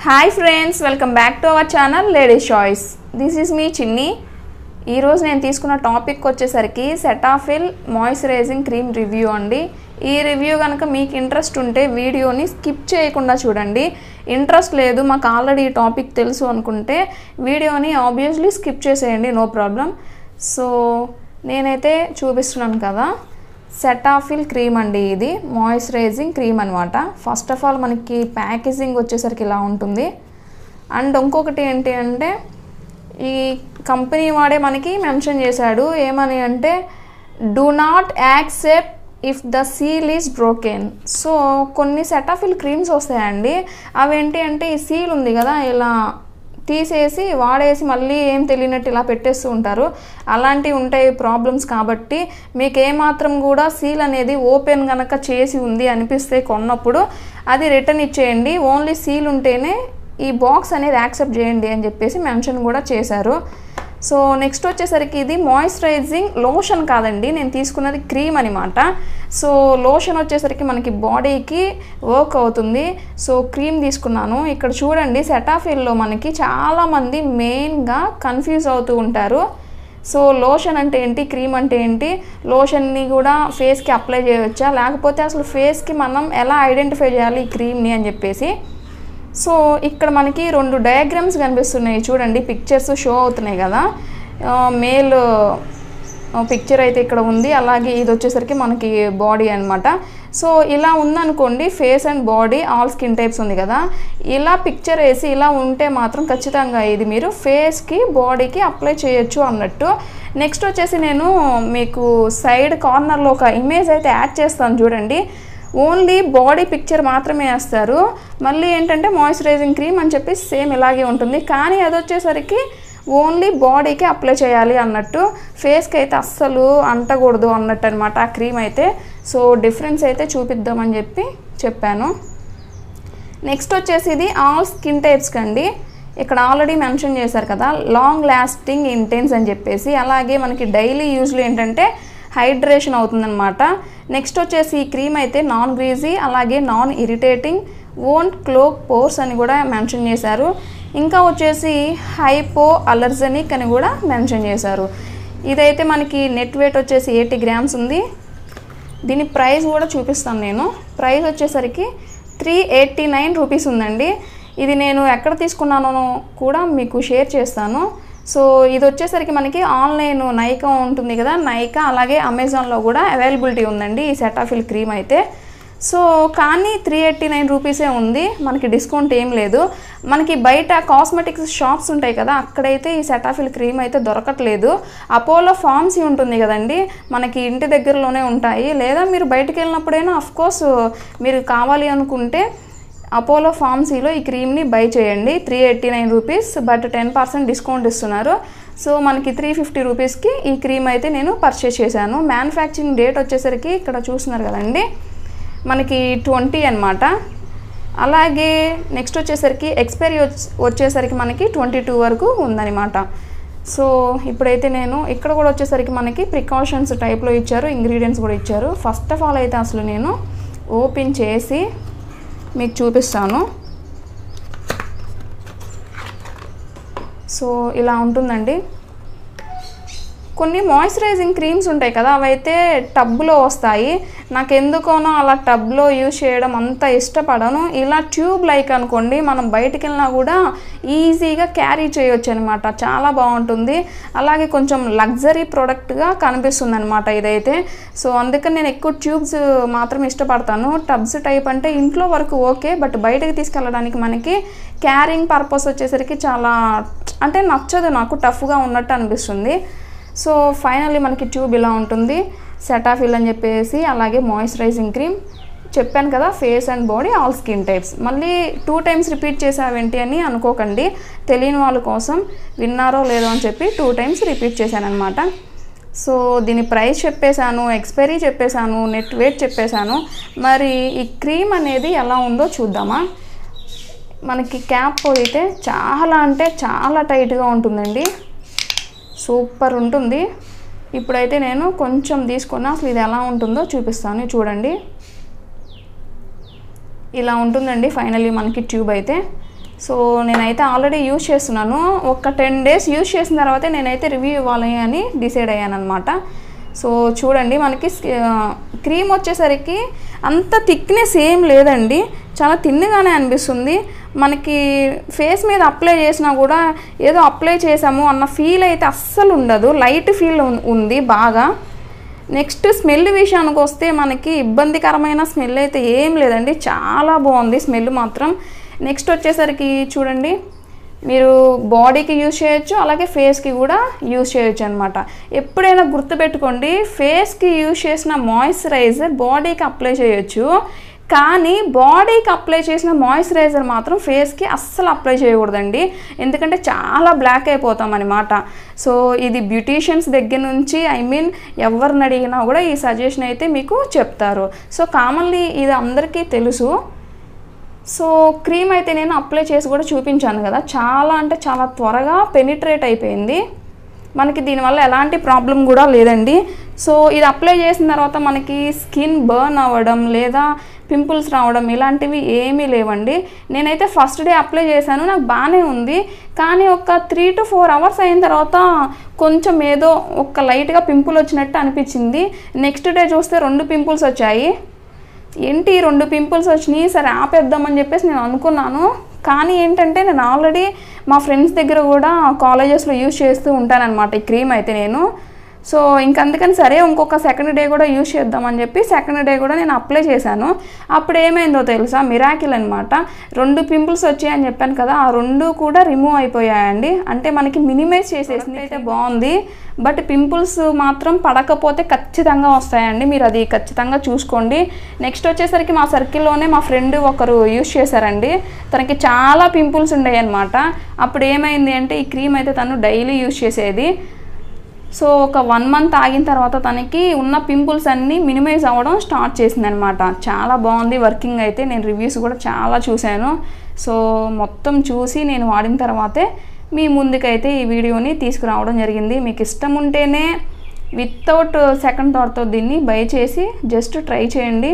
hi friends welcome back to our channel ladies choice this is me Chinni ఈరోజు నేను తీసుకున్న topic వచ్చేసరికి Cetaphil moisturising cream review అండి ఈ రివ్యూ కనుక మీకు ఇంట్రెస్ట్ ఉంటే వీడియోని స్కిప్ చేయకుండా చూడండి ఇంట్రెస్ట్ లేదు మాకు ఆల్రెడీ ఈ టాపిక్ తెలుసు అనుకుంటే వీడియోని ఆబ్వియస్లీ స్కిప్ చేసేయండి నో ప్రాబ్లం సో నేనైతే చూపిస్తున్నాను కదా సెటాఫిల్ క్రీమ్ అండి ఇది మాయిశ్చరైజింగ్ క్రీమ్ అనమాట ఫస్ట్ ఆఫ్ ఆల్ మనకి ప్యాకేజింగ్ వచ్చేసరికి ఇలా ఉంటుంది అండ్ ఇంకొకటి ఏంటి అంటే ఈ కంపెనీ వాడే మనకి మెన్షన్ చేశాడు ఏమని అంటే do not accept if the seal is broken so కొన్ని సెటాఫిల్ క్రీమ్స్ వస్తాయండి అవేంటి అంటే ఈ సీల్ ఉంది కదా ఇలా తీసేసి వాడేసి మళ్ళీ ఏం తెలియనట్టు ఇలా పెట్టేస్తూ ఉంటారు అలాంటివి ఉంటాయి ప్రాబ్లమ్స్ కాబట్టి మీకు ఏమాత్రం కూడా సీల్ అనేది ఓపెన్ గనక చేసి ఉంది అనిపిస్తే కొన్నప్పుడు అది రిటర్న్ ఇచ్చేయండి ఓన్లీ సీల్ ఉంటేనే ఈ బాక్స్ అనేది యాక్సెప్ట్ చేయండి అని చెప్పేసి మెన్షన్ కూడా చేశారు సో నెక్స్ట్ వచ్చేసరికి ఇది మాయిశ్చరైజింగ్ లోషన్ కాదండి నేను తీసుకున్నది క్రీమ్ అనమాట సో లోషన్ వచ్చేసరికి మనకి బాడీకి వర్క్ అవుతుంది సో క్రీమ్ తీసుకున్నాను ఇక్కడ చూడండి సెటాఫిల్లో మనకి చాలామంది మెయిన్గా కన్ఫ్యూజ్ అవుతూ ఉంటారు సో లోషన్ అంటే ఏంటి క్రీమ్ అంటే ఏంటి లోషన్ని కూడా ఫేస్కి అప్లై చేయవచ్చా లేకపోతే అసలు ఫేస్కి మనం ఎలా ఐడెంటిఫై చేయాలి ఈ క్రీమ్ని అని చెప్పేసి సో ఇక్కడ మనకి రెండు డయాగ్రామ్స్ కనిపిస్తున్నాయి చూడండి పిక్చర్స్ షో అవుతున్నాయి కదా మేల్ పిక్చర్ అయితే ఇక్కడ ఉంది అలాగే ఇది వచ్చేసరికి మనకి బాడీ అనమాట సో ఇలా ఉందనుకోండి face and body all skin types ఉంది కదా ఇలా పిక్చర్ వేసి ఇలా ఉంటే మాత్రం ఖచ్చితంగా ఇది మీరు ఫేస్కి బాడీకి అప్లై చేయొచ్చు అన్నట్టు నెక్స్ట్ వచ్చేసి నేను మీకు సైడ్ కార్నర్లో ఒక ఇమేజ్ అయితే యాడ్ చేస్తాను చూడండి ఓన్లీ బాడీ పిక్చర్ మాత్రమే వేస్తారు మళ్ళీ ఏంటంటే మాయిశ్చరైజింగ్ క్రీమ్ అని చెప్పి సేమ్ ఇలాగే ఉంటుంది కానీ అది వచ్చేసరికి ఓన్లీ బాడీకి అప్లై చేయాలి అన్నట్టు ఫేస్కి అయితే అస్సలు అంటకూడదు అన్నట్టు అనమాట ఆ క్రీమ్ అయితే సో డిఫరెన్స్ అయితే చూపిద్దామని చెప్పి చెప్పాను నెక్స్ట్ వచ్చేసి ఇది ఆల్ స్కిన్ టైప్స్కి అండి ఇక్కడ ఆల్రెడీ మెన్షన్ చేశారు కదా లాంగ్ లాస్టింగ్ ఇంటెన్స్ అని చెప్పేసి అలాగే మనకి డైలీ యూజ్లో ఏంటంటే హైడ్రేషన్ అవుతుందన్నమాట నెక్స్ట్ వచ్చేసి ఈ క్రీమ్ అయితే నాన్ గ్రీజీ అలాగే non irritating won't clog pores అని కూడా మెన్షన్ చేశారు ఇంకా వచ్చేసి హైపో అలర్జనిక్ అని కూడా మెన్షన్ చేశారు ఇదైతే మనకి నెట్ వెయిట్ వచ్చేసి ఎయిటీ గ్రామ్స్ ఉంది దీని ప్రైస్ కూడా చూపిస్తాను నేను ప్రైస్ వచ్చేసరికి త్రీ ఎయిటీ నైన్ రూపీస్ ఉందండి ఇది నేను ఎక్కడ తీసుకున్నానో కూడా మీకు షేర్ చేస్తాను సో ఇది వచ్చేసరికి మనకి ఆన్లైన్ నైకా ఉంటుంది కదా నైకా అలాగే అమెజాన్లో కూడా అవైలబిలిటీ ఉందండి ఈ సెటాఫిల్ క్రీమ్ అయితే సో కానీ త్రీ ఎయిటీ నైన్ రూపీసే ఉంది మనకి డిస్కౌంట్ ఏం లేదు మనకి బయట కాస్మెటిక్స్ షాప్స్ ఉంటాయి కదా అక్కడైతే ఈ సెటాఫిల్ క్రీమ్ అయితే దొరకట్లేదు అపోలో ఫార్మసీ ఉంటుంది కదండి మనకి ఇంటి దగ్గరలోనే ఉంటాయి లేదా మీరు బయటకు వెళ్ళినప్పుడైనా కోర్స్ మీరు కావాలి అనుకుంటే అపోలో ఫార్మసీలో ఈ క్రీమ్ని బై చేయండి three eighty nine rupees but ten percent discount ఇస్తున్నారు సో మనకి త్రీ ఫిఫ్టీ రూపీస్కి ఈ క్రీమ్ అయితే నేను పర్చేస్ చేశాను మ్యానుఫ్యాక్చరింగ్ డేట్ వచ్చేసరికి ఇక్కడ చూస్తున్నారు కదండి మనకి ట్వంటీ అనమాట అలాగే నెక్స్ట్ వచ్చేసరికి ఎక్స్పైరీ వచ్చేసరికి మనకి ట్వంటీ టూ వరకు ఉందన్నమాట సో ఇప్పుడైతే నేను ఇక్కడ కూడా వచ్చేసరికి మనకి ప్రికాషన్స్ టైప్లో ఇచ్చారు ఇంగ్రీడియంట్స్ కూడా ఇచ్చారు ఫస్ట్ ఆఫ్ ఆల్ అయితే అసలు నేను ఓపెన్ చేసి మీకు చూపిస్తాను సో ఇలా ఉంటుందండి కొన్ని మాయిశ్చరైజింగ్ క్రీమ్స్ ఉంటాయి కదా అవైతే టబ్లో వస్తాయి నాకు ఎందుకోనో అలా టబ్లో యూజ్ చేయడం అంత ఇష్టపడను ఇలా ట్యూబ్ లైక్ అనుకోండి మనం బయటికి వెళ్ళినా కూడా ఈజీగా క్యారీ చేయొచ్చు అనమాట చాలా బాగుంటుంది అలాగే కొంచెం లగ్జరీ ప్రోడక్ట్గా కనిపిస్తుంది అనమాట ఇదైతే సో అందుకని నేను ఎక్కువ ట్యూబ్స్ మాత్రం ఇష్టపడతాను టబ్స్ టైప్ అంటే ఇంట్లో వరకు ఓకే బట్ బయటకు తీసుకెళ్ళడానికి మనకి క్యారింగ్ పర్పస్ వచ్చేసరికి చాలా అంటే నచ్చదు నాకు టఫ్గా ఉన్నట్టు అనిపిస్తుంది సో ఫైనల్లీ మనకి ట్యూబ్ ఇలా ఉంటుంది సెటాఫిల్ అని చెప్పేసి అలాగే మాయిశ్చరైజింగ్ క్రీమ్ చెప్పాను కదా face and body all skin types మళ్ళీ టూ టైమ్స్ రిపీట్ చేసావేంటి అని అనుకోకండి తెలియని వాళ్ళ కోసం విన్నారో లేదో అని చెప్పి టూ టైమ్స్ రిపీట్ చేశాను అనమాట సో దీని ప్రైస్ చెప్పేశాను ఎక్స్పైరీ చెప్పేశాను నెట్ వెయిట్ చెప్పేశాను మరి ఈ క్రీమ్ అనేది ఎలా ఉందో చూద్దామా మనకి క్యాప్ అయితే చాలా అంటే చాలా టైట్గా ఉంటుందండి సూపర్ ఉంటుంది ఇప్పుడైతే నేను కొంచెం తీసుకున్నా అసలు ఇది ఎలా ఉంటుందో చూపిస్తాను చూడండి ఇలా ఉంటుందండి ఫైనల్లీ మనకి ట్యూబ్ అయితే సో నేనైతే ఆల్రెడీ యూజ్ చేస్తున్నాను ఒక టెన్ డేస్ యూజ్ చేసిన తర్వాతే నేనైతే రివ్యూ ఇవ్వాలి అని డిసైడ్ అయ్యాను అనమాట సో చూడండి మనకి క్రీమ్ వచ్చేసరికి అంత థిక్నెస్ ఏం లేదండి చాలా తిన్నగానే అనిపిస్తుంది మనకి ఫేస్ మీద అప్లై చేసినా కూడా ఏదో అప్లై చేసాము అన్న ఫీల్ అయితే అస్సలు ఉండదు లైట్ ఫీల్ ఉంది బాగా నెక్స్ట్ స్మెల్ విషయానికి వస్తే మనకి ఇబ్బందికరమైన స్మెల్ అయితే ఏం లేదండి చాలా బాగుంది స్మెల్ మాత్రం నెక్స్ట్ వచ్చేసరికి చూడండి మీరు బాడీకి యూజ్ చేయొచ్చు అలాగే ఫేస్కి కూడా యూజ్ చేయొచ్చు అనమాట ఎప్పుడైనా గుర్తుపెట్టుకోండి ఫేస్కి యూజ్ చేసిన మాయిశ్చరైజర్ బాడీకి అప్లై చేయొచ్చు కానీ బాడీకి అప్లై చేసిన మాయిశ్చరైజర్ మాత్రం ఫేస్కి అస్సలు అప్లై చేయకూడదండి ఎందుకంటే చాలా బ్లాక్ అయిపోతాం అనమాట సో ఇది బ్యూటీషియన్స్ దగ్గర నుంచి ఐ మీన్ ఎవరిని అడిగినా కూడా ఈ సజెషన్ అయితే మీకు చెప్తారు సో కామన్లీ ఇది అందరికీ తెలుసు సో క్రీమ్ అయితే నేను అప్లై చేసి కూడా చూపించాను కదా చాలా అంటే చాలా త్వరగా పెనిట్రేట్ అయిపోయింది మనకి దీనివల్ల ఎలాంటి ప్రాబ్లం కూడా లేదండి సో ఇది అప్లై చేసిన తర్వాత మనకి స్కిన్ బర్న్ అవ్వడం లేదా పింపుల్స్ రావడం ఇలాంటివి ఏమీ లేవండి నేనైతే ఫస్ట్ డే అప్లై చేశాను నాకు బాగానే ఉంది కానీ ఒక త్రీ టు ఫోర్ అవర్స్ అయిన తర్వాత కొంచెం ఏదో ఒక లైట్గా పింపుల్ వచ్చినట్టు అనిపించింది నెక్స్ట్ డే చూస్తే రెండు పింపుల్స్ వచ్చాయి ఏంటి ఈ రెండు పింపుల్స్ వచ్చినాయి సరే ఆపేద్దామని చెప్పేసి నేను అనుకున్నాను కానీ ఏంటంటే నేను ఆల్రెడీ మా ఫ్రెండ్స్ దగ్గర కూడా కాలేజెస్లో యూజ్ చేస్తూ ఉంటానన్నమాట ఈ క్రీమ్ అయితే నేను సో ఇంక అందుకని సరే ఇంకొక సెకండ్ డే కూడా యూజ్ చేద్దామని చెప్పి సెకండ్ డే కూడా నేను అప్లై చేశాను అప్పుడు ఏమైందో తెలుసా మిరాకిల్ అనమాట రెండు పింపుల్స్ వచ్చాయని చెప్పాను కదా ఆ రెండు కూడా రిమూవ్ అయిపోయాయండి అంటే మనకి మినిమైజ్ చేసేసింది అయితే బాగుంది బట్ పింపుల్స్ మాత్రం పడకపోతే ఖచ్చితంగా వస్తాయండి మీరు అది ఖచ్చితంగా చూసుకోండి నెక్స్ట్ వచ్చేసరికి మా సర్కిల్లోనే మా ఫ్రెండ్ ఒకరు యూజ్ చేశారండి తనకి చాలా పింపుల్స్ ఉండేవి అనమాట అప్పుడు ఏమైంది అంటే ఈ క్రీమ్ అయితే తను డైలీ యూజ్ చేసేది సో ఒక వన్ మంత్ ఆగిన తర్వాత తనకి ఉన్న పింపుల్స్ అన్నీ మినిమైజ్ అవ్వడం స్టార్ట్ చేసింది అనమాట చాలా బాగుంది వర్కింగ్ అయితే నేను రివ్యూస్ కూడా చాలా చూశాను సో మొత్తం చూసి నేను వాడిన తర్వాతే మీ ముందుకైతే ఈ వీడియోని తీసుకురావడం జరిగింది మీకు ఇష్టం ఉంటేనే వితౌట్ సెకండ్ థాట్తో దీన్ని బై చేసి జస్ట్ ట్రై చేయండి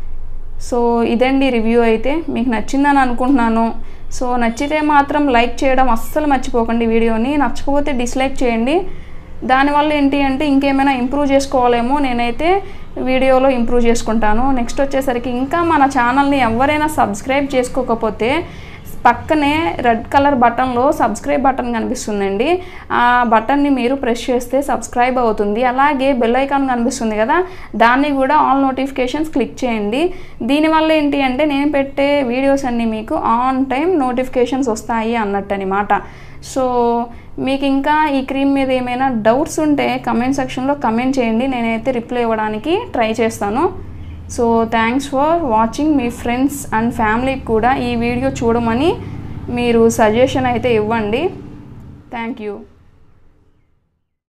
సో ఇదండి రివ్యూ అయితే మీకు నచ్చిందని అనుకుంటున్నాను సో నచ్చితే మాత్రం లైక్ చేయడం అస్సలు మర్చిపోకండి వీడియోని నచ్చకపోతే డిస్లైక్ చేయండి దానివల్ల ఏంటి అంటే ఇంకేమైనా ఇంప్రూవ్ చేసుకోవాలేమో నేనైతే వీడియోలో ఇంప్రూవ్ చేసుకుంటాను నెక్స్ట్ వచ్చేసరికి ఇంకా మన ఛానల్ని ఎవరైనా సబ్స్క్రైబ్ చేసుకోకపోతే పక్కనే రెడ్ కలర్ బటన్లో సబ్స్క్రైబ్ బటన్ కనిపిస్తుందండి ఆ బటన్ని మీరు ప్రెస్ చేస్తే సబ్స్క్రైబ్ అవుతుంది అలాగే బెల్ ఐకాన్ కనిపిస్తుంది కదా దాన్ని కూడా ఆల్ నోటిఫికేషన్స్ క్లిక్ చేయండి దీనివల్ల ఏంటి అంటే నేను పెట్టే వీడియోస్ అన్నీ మీకు ఆన్ టైం నోటిఫికేషన్స్ వస్తాయి అన్నట్టు అనమాట సో మీకు ఇంకా ఈ క్రీమ్ మీద ఏమైనా డౌట్స్ ఉంటే కమెంట్ సెక్షన్లో కమెంట్ చేయండి నేనైతే రిప్లై ఇవ్వడానికి ట్రై చేస్తాను సో థ్యాంక్స్ ఫర్ వాచింగ్ మీ ఫ్రెండ్స్ అండ్ ఫ్యామిలీకి కూడా ఈ వీడియో చూడమని మీరు సజెషన్ అయితే ఇవ్వండి థ్యాంక్ యూ